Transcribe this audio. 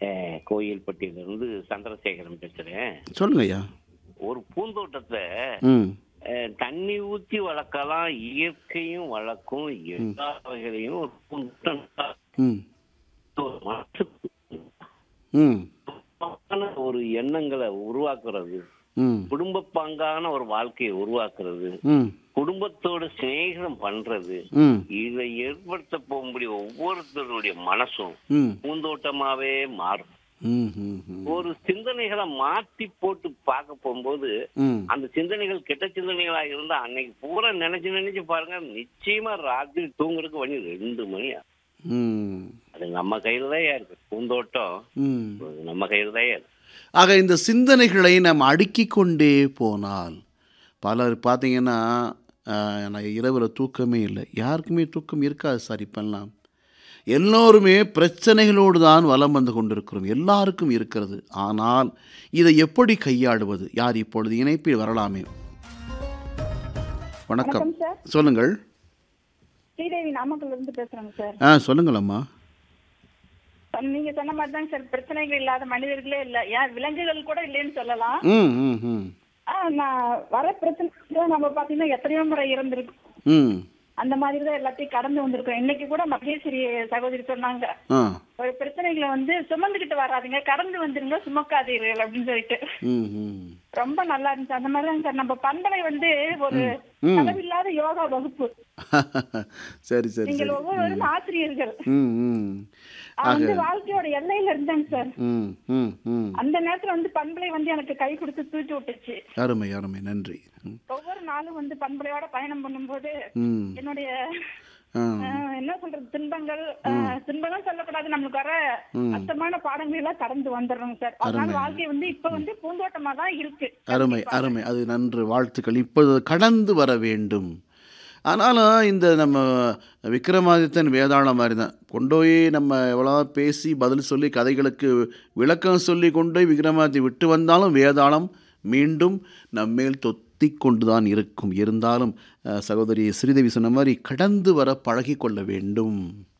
அஹ், கோயில்பட்டியிலிருந்து சந்திரசேகரன் பேசுறேன் சொல்லுங்க ஐயா ஒரு பூந்தோட்டத்தை ம் அஹ், தண்ணி ஊத்தி வளர்க்கலாம் இயற்கையும் வளர்க்கும் எல்லா வகையிலையும் ஒரு பூந்தோட்டம் ம் ஒரு மனசுக்கு ம் சுத்தமான ஒரு எண்ணங்களை உருவாக்குறது ம் குடும்ப பாங்கான ஒரு வாழ்க்கையை உருவாக்குறது ம் குடும்பத்தோட சிநேகம் பண்றது ம் இதை ஏற்படுத்த போகும்படி ஒவ்வொருத்தருடைய மனசும் ம் பூந்தோட்டமாவே மாறும் ம் ம் ம் ஒரு சிந்தனைகளை மாத்தி போட்டு பார்க்க போகும்போது ம் அந்த சிந்தனைகள் கெட்ட சிந்தனைகளா இருந்தா அன்னைக்கு பூரா நினைச்சு நினைச்சு பாருங்க நிச்சயமா ராத்திரி தூங்குறதுக்கு மணி ரெண்டு மணி ஆகும். ம் அது நம்ம கையில தான் இருக்கு பூந்தோட்டம் ம் நம்ம கையில தான் இருக்கு ஆக இந்த சிந்தனைகளை நாம் அடுக்கிக் கொண்டே போனால் பலர் பார்த்தீங்கன்னா ஆஹ், எனக்கு இரவில் தூக்கமே இல்லை யாருக்குமே தூக்கம் இருக்காது சார் இப்பெல்லாம் எல்லோருமே பிரச்சனைகளோடு தான் வலம் வந்து கொண்டிருக்கிறோம் எல்லாருக்கும் இருக்கிறது ஆனால் இதை எப்படி கையாளுவது யார் இப்பொழுது இணைப்பில் வரலாமே வணக்கம் வணக்கம் சார் சொல்லுங்கள் ஸ்ரீதேவி நாமக்கல்ல இருந்து பேசுறேங்க சார் ஆ சொல்லுங்களம்மா நீங்க சொன்ன மாதிரி தான் சார் பிரச்சனைகள் இல்லாத மனிதர்களே இல்ல ஏன் விலங்குகள் கூட இல்லைன்னு சொல்லலாம் ம் ம் ம் ஆ, நான் வர பிரச்சனை நம்ம பாத்தீங்கன்னா எத்தனையோ முறை இருந்திருக்கும் ம் அந்த மாதிரி தான் எல்லாத்தையும் கடந்து வந்திருக்கோம் இன்னைக்கு கூட மகேஸ்வரி சகோதரி சொன்னாங்க ஆ ஒரு பிரச்சனைகளை வந்து சுமந்துகிட்டு வராதீங்க கடந்து வந்துருங்க சுமக்காதீர்கள் அப்படின்னு சொல்லிட்டு ம் ம் ரொம்ப நல்லா இருந்துச்சு அந்த மாதிரி தான் சார் நம்ம பண்பலை வந்து ஒரு ம். அளவில்லாத யோகா வகுப்பு சரி சரி நீங்கள் சரி ஒவ்வொருவரும் ஆசிரியர்கள் ம் ம் அது வந்து வாழ்க்கையோட எல்லையில இருந்தாங்க சார் ம் ம் ம் அந்த நேரத்துல வந்து பண்பலை வந்து எனக்கு கை கொடுத்து தூக்கி விட்டுச்சு அருமை அருமை நன்றி ம் ஒவ்வொரு நாளும் வந்து பண்பலையோட பயணம் பண்ணும்போது ம் என்னுடைய ஆ அஹ், என்ன சொல்றது துன்பங்கள் அஹ், துன்பங்கள் சொல்லக்கூடாது நம்மளுக்கு வர அர்த்தமான பாடங்கள் எல்லாம் கடந்து வந்துடுறோங்க சார் அதனால வாழ்க்கை வந்து இப்ப வந்து பூந்தோட்டமா தான் இருக்கு அருமை அருமை அது நன்று வாழ்த்துக்கள் இப்போது கடந்து வர வேண்டும் ஆனாலும் இந்த நம்ம விக்ரமாதித்தன் வேதாளம் மாதிரி தான் கொண்டு போய் நம்ம எவ்வளோ பேசி பதில் சொல்லி கதைகளுக்கு விளக்கம் சொல்லி கொண்டு போய் விக்ரமாதித்தை விட்டு வந்தாலும் வேதாளம் மீண்டும் நம்மேல் தொத்தி கொண்டு தான் இருக்கும் இருந்தாலும் அஹ், சகோதரி ஸ்ரீதேவி சொன்ன மாதிரி கடந்து வர பழகி கொள்ள வேண்டும்